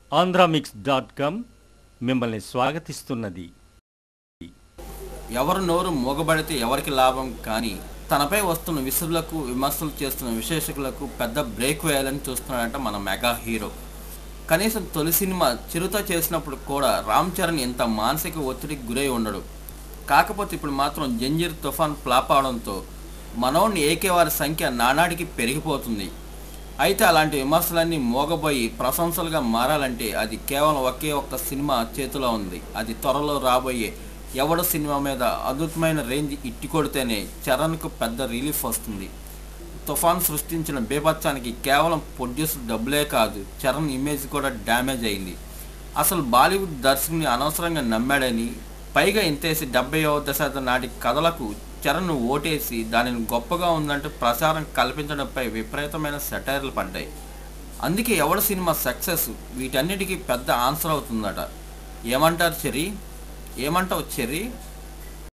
Andhramix dot com మిమ్మల్ని స్వాగతిస్తున్నది ఎవరు నోరు మూగబడితే ఎవరికి లాభం కానీ తనపై వస్తున్న విసురులకు విమర్శలు చేస్తున్న విశేషకులకు పెద్ద బ్రేక్ వేయాలని చూస్తున్నాడంట మన మెగా హీరో కనీసం తొలి సినిమా చిరుత చేసినప్పుడు కూడా రామ్ చరణ్ ఇంత మానసిక ఒత్తిడికి గురై ఉండడు కాకపోతే ఇప్పుడు మాత్రం జంజీర్ తుఫాన్ ఫ్లాప్ అవడంతో మనోని ఏకే వారి సంఖ్య నానాటికి పెరిగిపోతుంది అయితే అలాంటి విమర్శలన్నీ మోగబోయి ప్రశంసలుగా మారాలంటే అది కేవలం ఒకే ఒక్క సినిమా చేతిలో ఉంది అది త్వరలో రాబోయే ఎవడ సినిమా మీద అద్భుతమైన రేంజ్ ఇట్టి కొడితేనే చరణ్కు పెద్ద రిలీఫ్ వస్తుంది తుఫాన్ సృష్టించిన బీభత్సానికి కేవలం ప్రొడ్యూసర్ డబ్బులే కాదు చరణ్ ఇమేజ్ కూడా డ్యామేజ్ అయింది అసలు బాలీవుడ్ దర్శకుని అనవసరంగా నమ్మాడని పైగా ఇంతేసి డెబ్బైవ దశాబ్దం నాటి కథలకు చరణ్ ఓటేసి దానిని గొప్పగా ఉందంటూ ప్రచారం కల్పించడంపై విపరీతమైన సెటైర్లు పడ్డాయి అందుకే ఎవడ సినిమా సక్సెస్ వీటన్నిటికీ పెద్ద ఆన్సర్ అవుతుందట ఏమంటారు చెర్రీ ఏమంటావు చెర్రీ